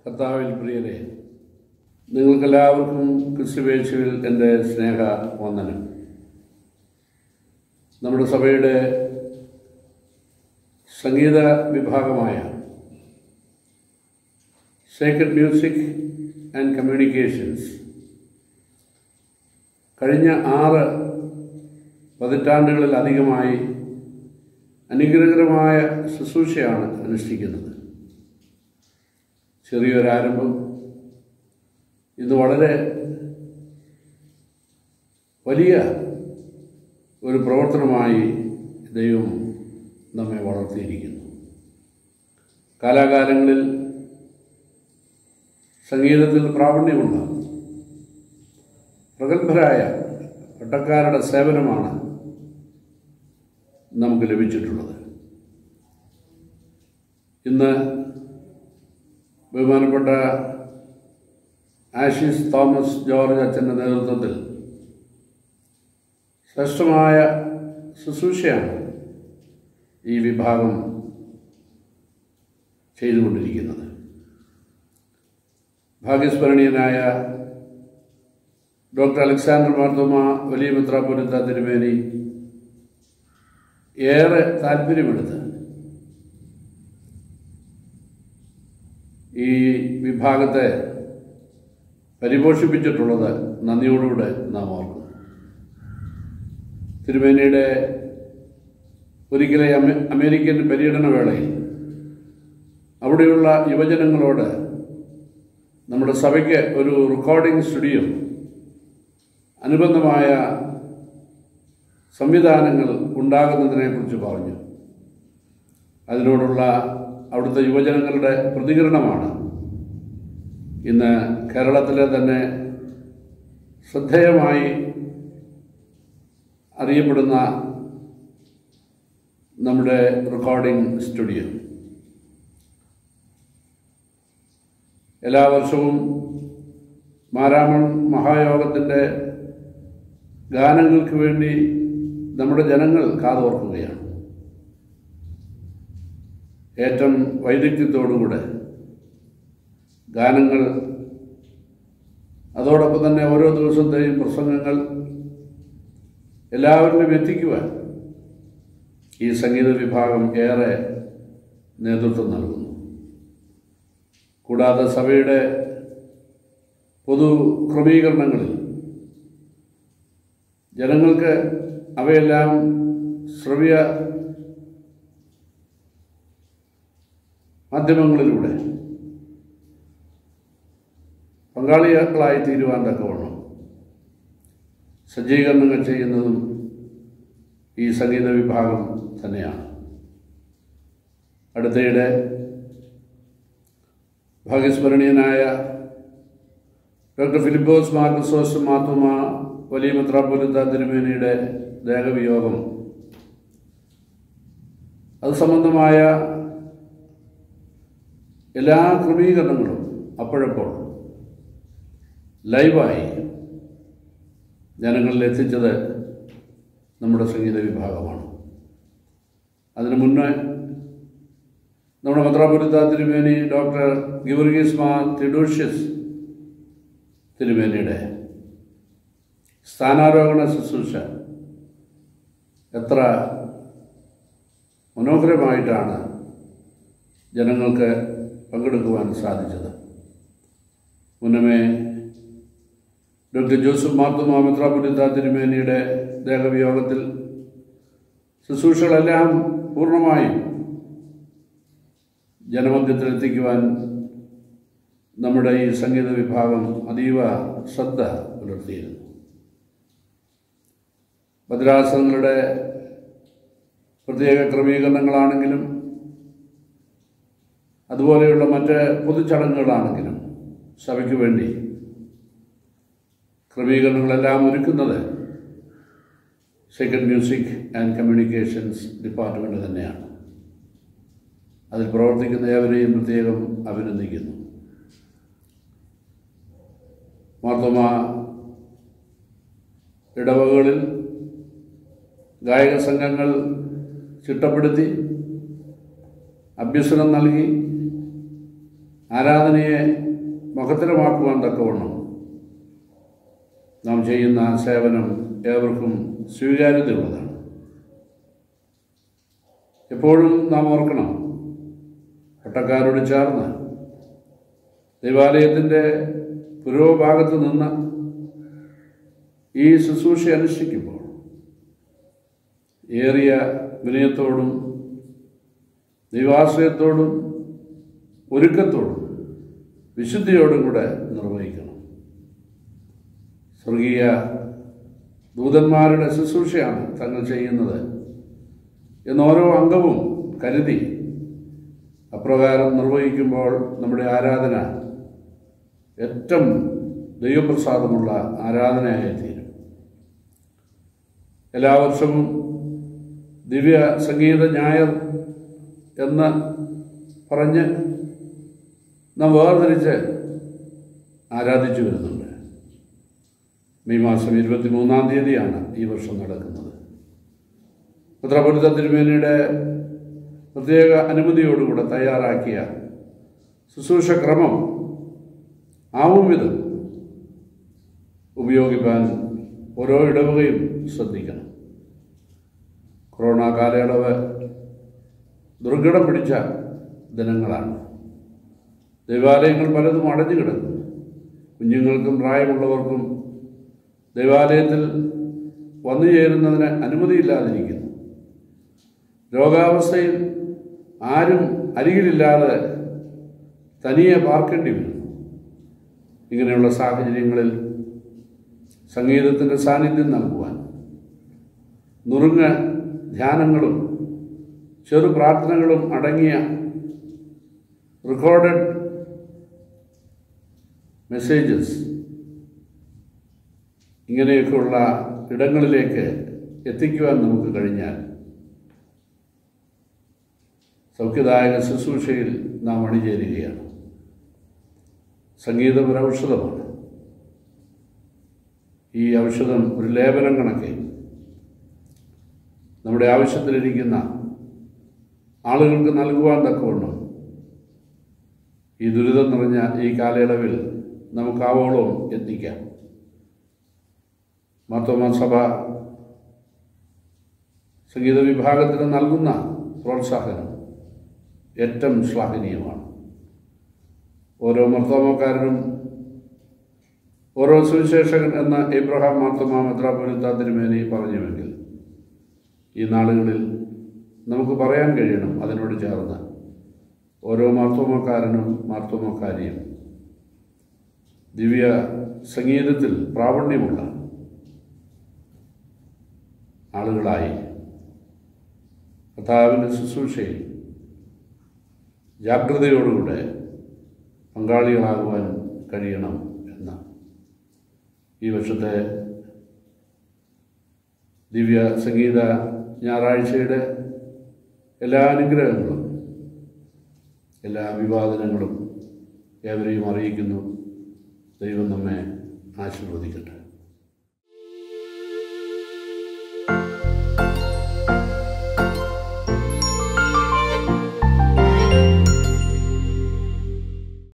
കർത്താവിൽ പ്രിയരെ നിങ്ങൾക്കെല്ലാവർക്കും ക്രിസ്തുവേശുവിൽ എൻ്റെ സ്നേഹ വന്ദനം നമ്മുടെ സഭയുടെ സംഗീത വിഭാഗമായ സേക്രഡ് മ്യൂസിക് ആൻഡ് കമ്മ്യൂണിക്കേഷൻസ് കഴിഞ്ഞ ആറ് പതിറ്റാണ്ടുകളിലധികമായി അനുഗ്രഹകരമായ ശുശ്രൂഷയാണ് അനുഷ്ഠിക്കുന്നത് ചെറിയൊരാരംഭം ഇത് വളരെ വലിയ ഒരു പ്രവർത്തനമായി ദൈവം നമ്മെ വളർത്തിയിരിക്കുന്നു കാലാകാലങ്ങളിൽ സംഗീതത്തിൽ പ്രാവീണ്യമുള്ള പ്രഗത്ഭരായ പട്ടക്കാരുടെ സേവനമാണ് നമുക്ക് ലഭിച്ചിട്ടുള്ളത് ഇന്ന് ബഹുമാനപ്പെട്ട ആഷിസ് തോമസ് ജോർജ് അച്ഛൻ്റെ നേതൃത്വത്തിൽ ശ്രേഷ്ഠമായ ശുശ്രൂഷയാണ് ഈ വിഭാഗം ചെയ്തുകൊണ്ടിരിക്കുന്നത് ഭാഗ്യസ്മരണീയനായ ഡോക്ടർ അലക്സാണ്ടർ മാർത്തോമ വലിയ മിത്രാപുരത്ത തിരുമേനി ഏറെ താല്പര്യമെടുത്ത് ഈ വിഭാഗത്തെ പരിപോഷിപ്പിച്ചിട്ടുള്ളത് നന്ദിയോടുകൂടെ നാം ഓർക്കുന്നു തിരുമേനിയുടെ ഒരിക്കലെ അമേ അമേരിക്കൻ പര്യടന വേളയിൽ അവിടെയുള്ള യുവജനങ്ങളോട് നമ്മുടെ സഭയ്ക്ക് ഒരു റെക്കോർഡിംഗ് സ്റ്റുഡിയോ അനുബന്ധമായ സംവിധാനങ്ങൾ ഉണ്ടാകുന്നതിനെക്കുറിച്ച് പറഞ്ഞു അതിനോടുള്ള അവിടുത്തെ യുവജനങ്ങളുടെ പ്രതികരണമാണ് ഇന്ന് കേരളത്തിലെ തന്നെ ശ്രദ്ധേയമായി അറിയപ്പെടുന്ന നമ്മുടെ റെക്കോർഡിംഗ് സ്റ്റുഡിയോ എല്ലാ വർഷവും മാരാമൺ മഹായോഗത്തിൻ്റെ ഗാനങ്ങൾക്ക് വേണ്ടി നമ്മുടെ ജനങ്ങൾ കാതോർക്കുകയാണ് ഏറ്റവും വൈദഗ്ധ്യത്തോടുകൂടെ ഗാനങ്ങൾ അതോടൊപ്പം തന്നെ ഓരോ ദിവസത്തെയും പ്രസംഗങ്ങൾ എല്ലാവരിലും എത്തിക്കുവാൻ ഈ സംഗീത വിഭാഗം ഏറെ നേതൃത്വം നൽകുന്നു കൂടാതെ സഭയുടെ പൊതു ക്രമീകരണങ്ങളിൽ ജനങ്ങൾക്ക് അവയെല്ലാം ശ്രവ്യ മാധ്യമങ്ങളിലൂടെ പങ്കാളികളായി തീരുവാൻ തക്കവണ്ണം സജ്ജീകരണങ്ങൾ ചെയ്യുന്നതും ഈ സംഗീത വിഭാഗം തന്നെയാണ് അടുത്തയിടെ ഭാഗ്യസ്മരണീയനായ ഡോക്ടർ ഫിലിപ്പോസ് മാർക്കസോസ് മാത്തുമ വലിയ മെത്രാപ്പൊലിത്ത തിരുമേനിയുടെ ദേഹവിയോഗം അത് സംബന്ധമായ എല്ലാ ക്രമീകരണങ്ങളും അപ്പോഴപ്പോൾ ലൈവായി ജനങ്ങളിൽ എത്തിച്ചത് നമ്മുടെ സംഗീത വിഭാഗമാണ് അതിനു മുന്നേ നമ്മുടെ മദ്രാപുരത്ത തിരുമേനി ഡോക്ടർ ഗിവർഗീസ് മാ തിഡോഷ്യസ് തിരുമേനിയുടെ സ്ഥാനാരോഹണ ശുശ്രൂഷ എത്ര മനോഹരമായിട്ടാണ് ജനങ്ങൾക്ക് പങ്കെടുക്കുവാൻ സാധിച്ചത് മുന്നമേ ഡോക്ടർ ജോസഫ് മാത്തുമ മെത്രാപുരിത്ത തിരുമേനിയുടെ ദേഹവിയോഗത്തിൽ ശുശ്രൂഷകളെല്ലാം പൂർണ്ണമായും ജനമധ്യത്തിലെത്തിക്കുവാൻ നമ്മുടെ ഈ സംഗീത വിഭാഗം അതീവ ശ്രദ്ധ പുലർത്തിയിരുന്നു ഭദ്രാസനങ്ങളുടെ പ്രത്യേക ക്രമീകരണങ്ങളാണെങ്കിലും അതുപോലെയുള്ള മറ്റ് പൊതുചടങ്ങുകളാണെങ്കിലും സഭയ്ക്ക് വേണ്ടി ക്രമീകരണങ്ങളെല്ലാം ഒരുക്കുന്നത് second music and communications department തന്നെയാണ് അതിൽ പ്രവർത്തിക്കുന്ന ഏവരെയും പ്രത്യേകം അഭിനന്ദിക്കുന്നു മാർത്തോമ ഇടവകകളിൽ ഗായക സംഘങ്ങൾ ചിട്ടപ്പെടുത്തി അഭ്യസനം നൽകി ആരാധനയെ മഹത്തരമാക്കുവാൻ തക്കവണ്ണം നാം ചെയ്യുന്ന സേവനം ഏവർക്കും സ്വീകാര്യതയുള്ളതാണ് എപ്പോഴും നാം ഓർക്കണം പട്ടക്കാരോട് ചേർന്ന് ദൈവാലയത്തിൻ്റെ പുരോഭാഗത്ത് നിന്ന് ഈ ശുശ്രൂഷ അനുഷ്ഠിക്കുമ്പോൾ ഏറിയ വിനയത്തോടും ദൈവാശ്രയത്തോടും ഒരുക്കത്തോടും വിശുദ്ധിയോടും കൂടെ നിർവഹിക്കണം സ്വർഗീയ ദൂതന്മാരുടെ ശുശ്രൂഷയാണ് തങ്ങൾ ചെയ്യുന്നത് എന്ന് ഓരോ അംഗവും കരുതി അപ്രകാരം നിർവഹിക്കുമ്പോൾ നമ്മുടെ ആരാധന ഏറ്റവും ദൈവപ്രസാദമുള്ള ആരാധനയായി തീരും എല്ലാ വർഷവും ദിവ്യ സംഗീത ഞായർ എന്ന് പറഞ്ഞ് നാം വേർതിരിച്ച് ആരാധിച്ചു വരുന്നുണ്ട് മെയ് മാസം ഇരുപത്തി മൂന്നാം തീയതിയാണ് ഈ വർഷം നടക്കുന്നത് പുത്രപുരിത തിരുമേനിയുടെ പ്രത്യേക അനുമതിയോടുകൂടെ തയ്യാറാക്കിയ ശുശ്രൂഷ ക്രമം ആവും വിധം ഉപയോഗിക്കാൻ ഓരോ ഇടവകയും ശ്രദ്ധിക്കണം കൊറോണ കാലയളവ് ദുർഘടം പിടിച്ച ദിനങ്ങളാണ് ദൈവാലയങ്ങൾ പലതും അടഞ്ഞു കിടക്കുന്നു കുഞ്ഞുങ്ങൾക്കും പ്രായമുള്ളവർക്കും ദൈവാലയത്തിൽ വന്നു ചേരുന്നതിന് അനുമതിയില്ലാതിരിക്കുന്നു രോഗാവസ്ഥയിൽ ആരും അരികിലില്ലാതെ തനിയെ പാർക്കേണ്ടി വരുന്നു ഇങ്ങനെയുള്ള സാഹചര്യങ്ങളിൽ സംഗീതത്തിൻ്റെ സാന്നിധ്യം നൽകുവാൻ നുറുങ്ങ ധ്യാനങ്ങളും ചെറു പ്രാർത്ഥനകളും അടങ്ങിയ റെക്കോർഡഡ് മെസ്സേജസ് ഇങ്ങനെയൊക്കെയുള്ള ഇടങ്ങളിലേക്ക് എത്തിക്കുവാൻ നമുക്ക് കഴിഞ്ഞാൽ സൗഖ്യദായക ശുശ്രൂഷയിൽ നാം അണിചേരുകയാണ് സംഗീതം ഒരു ഔഷധമാണ് ഈ ഔഷധം ഒരു ലേപനം കണക്കെ നമ്മുടെ ആവശ്യത്തിലിരിക്കുന്ന ആളുകൾക്ക് നൽകുവാൻ തക്കവണ്ണം ഈ ദുരിതം നിറഞ്ഞ ഈ കാലയളവിൽ നമുക്കാവോളം എത്തിക്കാം മാത്തോമ സഭ സംഗീത വിഭാഗത്തിന് നൽകുന്ന പ്രോത്സാഹനം ഏറ്റവും ശ്ലാഘനീയമാണ് ഓരോ മർത്തോമക്കാരനും ഓരോ സുവിശേഷകൻ എന്ന ഇബ്രഹാം മാർത്തോമ മെത്രാപൊലിത്ത തിരുമേനി പറഞ്ഞുവെങ്കിൽ ഈ നാളുകളിൽ നമുക്ക് പറയാൻ കഴിയണം അതിനോട് ചേർന്ന് ഓരോ മാർത്തോമക്കാരനും മാർത്തോമക്കാരിയും ദിവ്യ സംഗീതത്തിൽ പ്രാവണ്യമുള്ള ആളുകളായി കർത്താവിൻ്റെ ശുശ്രൂഷയിൽ ജാഗ്രതയോടുകൂടെ പങ്കാളികളാകുവാൻ കഴിയണം എന്ന ഈ വർഷത്തെ ദിവ്യ സംഗീത ഞായറാഴ്ചയുടെ എല്ലാ അനുഗ്രഹങ്ങളും എല്ലാ അഭിവാദനങ്ങളും ഏവരെയും അറിയിക്കുന്നു ദൈവം നമ്മെ ആശീർവദിക്കട്ടെ